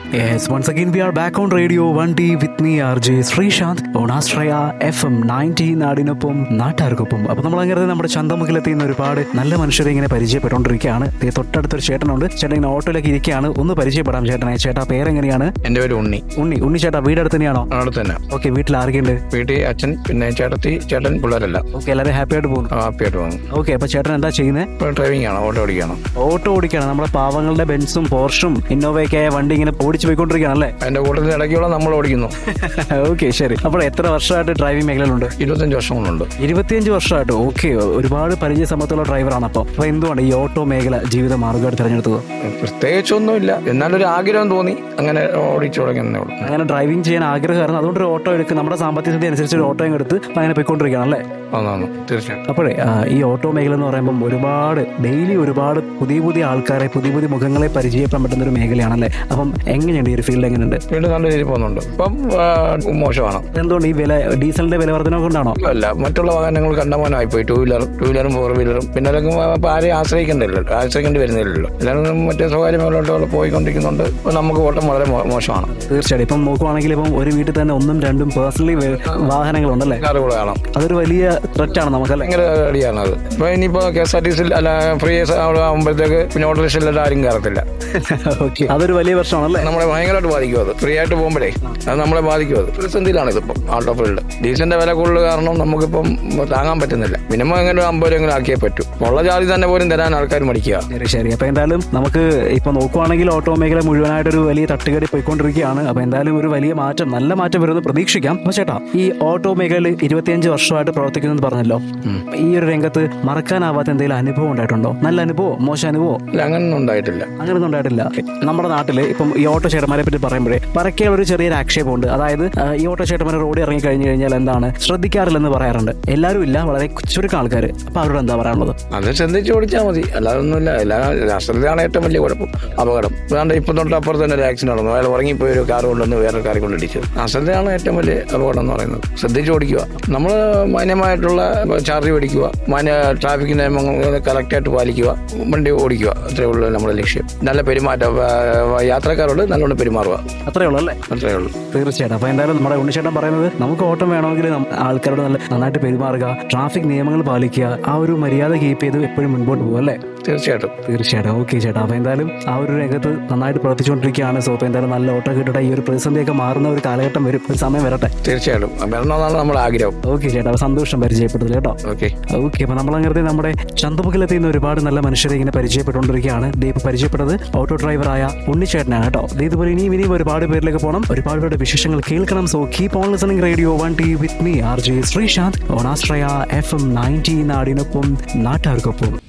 Yes, once again we are back on Radio 1D with me RJ Sreesanth on Astraya FM 90 നാടിനൊപ്പം നാട്ടുകാർക്കൊപ്പം അപ്പോൾ നമ്മൾ അങ്ങനെ നമ്മുടെ ചന്തമുഖിലെത്തി ഇന്ന് ഒരുപാട് നല്ല മനുഷ്യരെ ഇങ്ങനെ പരിചയപ്പെട്ടുകൊണ്ടിരിക്കുകയാണ് ദേ തൊട്ടടുത്തൊരു ചേട്ടനുണ്ട് ചേട്ടൻ ഇങ്ങനെ ഓട്ടോയിലേക്ക് ഇരിക്കുകയാണ് ഒന്ന് പരിചയപ്പെടാം ചേട്ടനെ ചേട്ടാ പേരെങ്ങനെയാണ് എൻ്റെ പേര് ഉണ്ണി ഉണ്ണി ഉണ്ണി ചേട്ടാ വീടടുത്ത് തന്നെയാണോ അവിടെ തന്നെ ഓക്കെ വീട്ടിൽ ആരൊക്കെയുണ്ട് വീട്ടിൽ അച്ഛൻ പിന്നെ ചേട്ടത്തി ചേട്ടൻ പിള്ളേരല്ല ഓക്കെ എല്ലാവരും ഹാപ്പി ആയിട്ട് പോകുന്നു ഹാപ്പിയായിട്ട് പോകുന്നു ഓക്കെ അപ്പോൾ ചേട്ടൻ എന്താ ചെയ്യുന്നത് ഇപ്പോൾ ഡ്രൈവിംഗ് ആണോ ഓട്ടോ ഓടിക്കുകയാണോ ഓട്ടോ ഓടിക്കുകയാണ് നമ്മുടെ പാവങ്ങളുടെ ബെൻസും പോർഷും ഇന്നോവയൊക്കെ ആയ വണ്ടി ഇങ്ങനെ ഓടിച്ചു പോയിക്കൊണ്ടിരിക്കുകയാണ് അല്ലേ അതിൻ്റെ കൂട്ടത്തിൽ ഇടയ്ക്കുള്ള നമ്മൾ ഓടിക്കുന്നു ഓക്കെ ശരി അപ്പോൾ എത്ര വർഷമായിട്ട് ഡ്രൈവിംഗ് മേഖലയിലുണ്ട് ഇരുപത്തഞ്ച് വർഷം കൊണ്ടുണ്ട് ഇരുപത്തിയഞ്ച് വർഷമായിട്ട് ഓക്കെ ഒരുപാട് പരിചയ സമ്പത്തുള്ള ഡ്രൈവറാണ് അപ്പോൾ അപ്പോൾ എന്തുകൊണ്ട് ഈ ഓട്ടോ മേഖല ജീവിത മാർഗമായിട്ട് തിരഞ്ഞെടുത്തത് പ്രത്യേകിച്ചൊന്നുമില്ല എന്നാലൊരു ആഗ്രഹം തോന്നി അങ്ങനെ ഓടിച്ചു തുടങ്ങിയെന്നേ ഉള്ളൂ അങ്ങനെ ഡ്രൈവിംഗ് ചെയ്യാൻ ആഗ്രഹമായിരുന്നു അതുകൊണ്ട് ഒരു ഓട്ടോ എടുക്കുക നമ്മുടെ സാമ്പത്തിക സ്ഥിതി അനുസരിച്ച് ഒരു ഓട്ടോ എടുത്ത് അങ്ങനെ പോയിക്കൊണ്ടിരിക്കുകയാണ് അല്ലേ അതാണ് തീർച്ചയായിട്ടും അപ്പോഴേ ആ, ഈ ഓട്ടോ മേഖല എന്ന് പറയുമ്പോൾ ഒരുപാട് ഡെയിലി ഒരുപാട് പുതിയ പുതിയ ആൾക്കാരെ പുതിയ പുതിയ മുഖങ്ങളെ പരിചയപ്പെടാൻ പറ്റുന്ന ഒരു മേഖലയാണല്ലേ അപ്പം എങ്ങനെയുണ്ട് ഈ ഒരു ഫീൽഡ് എങ്ങനെയുണ്ട് വീണ്ടും നല്ല രീതിയിൽ പോകുന്നുണ്ട് ഇപ്പം ആ, മോശമാണ് എന്തുകൊണ്ട് ഈ വില ഡീസലിന്റെ വില വർധന കൊണ്ടാണോ അല്ല മറ്റുള്ള വാഹനങ്ങൾ കണ്ടമാനമായി പോയി ടൂ വീലർ ടൂ വീലറും ഫോർ വീലറും പിന്നെ അതൊക്കെ ഇപ്പം ആരെയും ആശ്രയിക്കേണ്ടല്ലോ ആശ്രയിക്കേണ്ടി വരുന്നില്ലല്ലോ എല്ലാവരും മറ്റേ സ്വകാര്യ മേഖലയിലോട്ട് പോയിക്കൊണ്ടിരിക്കുന്നുണ്ട് ഇപ്പം നമുക്ക് ഓട്ടം വളരെ മോ- മോശമാണ് തീർച്ചയായിട്ടും ഇപ്പം നോക്കുവാണെങ്കിൽ ഇപ്പം ഒരു വീട്ടിൽ തന്നെ ഒന്നും രണ്ടും പേഴ്സണലി വാഹനങ്ങളുണ്ടല്ലേ കാറുകൾ കാണാം അതൊരു വലിയ ത്രെറ്റ് ആണ് നമുക്കല്ലേ ഭയങ്കര അടിയാണ് അത് ഇപ്പൊ ഇനിയിപ്പോ K S R T C അല്ല ഫ്രീ അവിടെ ആകുമ്പോഴത്തേക്ക് പിന്നെ ഓട്ടോ റിക്ഷയിലെല്ലാം ആരും കയറത്തില്ല ഓക്കെ അതൊരു വലിയ പ്രശ്നമാണല്ലേ നമ്മളെ ഭയങ്കരമായിട്ട് ബാധിക്കും അത് ഫ്രീ ആയിട്ട് പോകുമ്പോഴേ അത് നമ്മളെ ബാധിക്കും അത് പ്രതിസന്ധിയിലാണ് ഇതിപ്പം ഓട്ടോ ഫീൽഡ് ഡീസലിന്റെ വില കൂടുതൽ കാരണം നമുക്കിപ്പം താങ്ങാൻ പറ്റുന്നില്ല മിനിമം എങ്ങനെ അമ്പത് രൂപ ആക്കിയേ പറ്റൂ ഉള്ള ജാതി തന്നെ പോലും തരാൻ ആൾക്കാർ മടിക്കുക ശരി ശരി അപ്പൊ എന്തായാലും നമുക്ക് ഇപ്പൊ നോക്കുവാണെങ്കിൽ ഓട്ടോ മേഖല മുഴുവനായിട്ടൊരു വലിയ തട്ടുകടി പോയിക്കൊണ്ടിരിക്കുകയാണ് അപ്പൊ എന്തായാലും ഒരു വലിയ മാറ്റം നല്ല മാറ്റം വരുമെന്ന് പ്രതീക്ഷിക്കാം അപ്പൊ ചേട്ടാ ഈ ഓട്ടോ മേഖലയിൽ ഇരുപത്തിയഞ്ച് വർഷമായിട്ട് പ്രവർത്തിക്കുന്നത് പറഞ്ഞല്ലോ ഈ ഒരു രംഗത്ത് മറക്കാനാവാത്ത എന്തെങ്കിലും അനുഭവം ഉണ്ടായിട്ടുണ്ടോ നല്ല അനുഭവം മോശം അനുഭവം ഇല്ല അങ്ങനൊന്നും ഉണ്ടായിട്ടില്ല അങ്ങനെയൊന്നും ഉണ്ടായിട്ടില്ല നമ്മുടെ നാട്ടില് ഇപ്പം ഈ ഓട്ടോ ചേട്ടന്മാരെ പറ്റി പറയുമ്പോഴേ പരക്കെ ഒരു ചെറിയൊരു ആക്ഷേപമുണ്ട് അതായത് ആ, ഈ ഓട്ടോ ചേട്ടന്മാർ റോഡിൽ ഇറങ്ങി കഴിഞ്ഞു കഴിഞ്ഞാൽ എന്താണ് ശ്രദ്ധിക്കാറില്ലെന്ന് പറയാറുണ്ട് എല്ലാവരും ഇല്ല വളരെ ചുരുക്കം ആൾക്കാർ അപ്പൊ അവരോട് എന്താ പറയാനുള്ളത് അത് ശ്രദ്ധിച്ച് ഓടിച്ചാൽ മതി അല്ലാതെ ഒന്നുമില്ല എല്ലാ അശ്രദ്ധയാണ് ഏറ്റവും വലിയ കുഴപ്പം അപകടം അതാണ്ട് ഇപ്പം തൊട്ട് അപ്പുറത്ത് തന്നെ ഒരു ആക്സിഡന്റ് നടന്നു അയാൾ ഉറങ്ങിപ്പോയി ഒരു കാർ കൊണ്ടുവന്ന് വേറെ കാറി കൊണ്ടിടിച്ചു അശ്രദ്ധയാണ് ഏറ്റവും വലിയ അപകടം എന്ന് പറയുന്നത് ശ്രദ്ധിച്ച് ഓടിക്കുക നമ്മൾ മാന്യമായിട്ടുള്ള ചാർജ് മേടിക്കുക മാന്യ ട്രാഫിക് നിയമങ്ങൾ കറക്റ്റായിട്ട് പാലിക്കുക വണ്ടി ഓടിക്കുക അത്രേ ഉള്ളൂ നമ്മുടെ ലക്ഷ്യം നല്ല പെരുമാറ്റം ആ, യാത്രക്കാരോട് നല്ലോണം പെരുമാറുക അത്രേ ഉള്ളൂ അല്ലേ അത്രേ ഉള്ളൂ തീർച്ചയായിട്ടും അപ്പൊ എന്തായാലും നമ്മുടെ ഉണ്ണിച്ചേട്ടൻ പറയുന്നത് നമുക്ക് ഓട്ടം വേണമെങ്കിൽ നം- ആൾക്കാരോട് നല്ല നന്നായിട്ട് പെരുമാറുക ട്രാഫിക് നിയമങ്ങൾ പാലിക്കുക ആ ഒരു മര്യാദ കീപ്പ് ചെയ്ത് എപ്പോഴും മുൻപോട്ട് പോകും അല്ലേ തീർച്ചയായിട്ടും തീർച്ചയായിട്ടും ഓക്കെ ചേട്ടാ അപ്പൊ എന്തായാലും ആ ഒരു രംഗത്ത് നന്നായിട്ട് പ്രവർത്തിച്ചുകൊണ്ടിരിക്കുകയാണ് സോ അപ്പൊ എന്തായാലും നല്ല ഓട്ടം കിട്ടട്ടെ ഈ ഒരു പ്രതിസന്ധിയൊക്കെ മാറുന്ന ഒരു കാലഘട്ടം വരും ഒരു സമയം വരട്ടെ തീർച്ചയായിട്ടും വരണമെന്നാണ് നമ്മുടെ ആഗ്രഹം ഓക്കെ ചേട്ടാ അപ്പൊ സന്തോഷം പരിചയപ്പെട്ടതിൽ കേട്ടോ ഓക്കെ ഓക്കെ അപ്പൊ നമ്മൾ അങ്ങനെ നമ്മുടെ ചന്തമുഖിലെത്തിയുന്ന ഒരുപാട് നല്ല മനുഷ്യരെ ഇങ്ങനെ പരിചയപ്പെട്ടുകൊണ്ടിരിക്കുകയാണ് ദീപ് പരിചയപ്പെട്ടത് ഓട്ടോ ഡ്രൈവറായ ഉണ്ണിച്ചേട്ടനാണ് കേട്ടോ ദേ ഇതുപോലെ ഇനിയും ഇനിയും ഒരുപാട് പേരിലേക്ക് പോകണം ഒരുപാട് പേരുടെ വിശേഷങ്ങൾ കേൾക്കണം so keep on listening radio one T with me R J Sreesanth ഓണാശ്രയ എഫ് എം നയൻറ്റി നാടിനൊപ്പം നാട്ടുകാർക്കൊപ്പം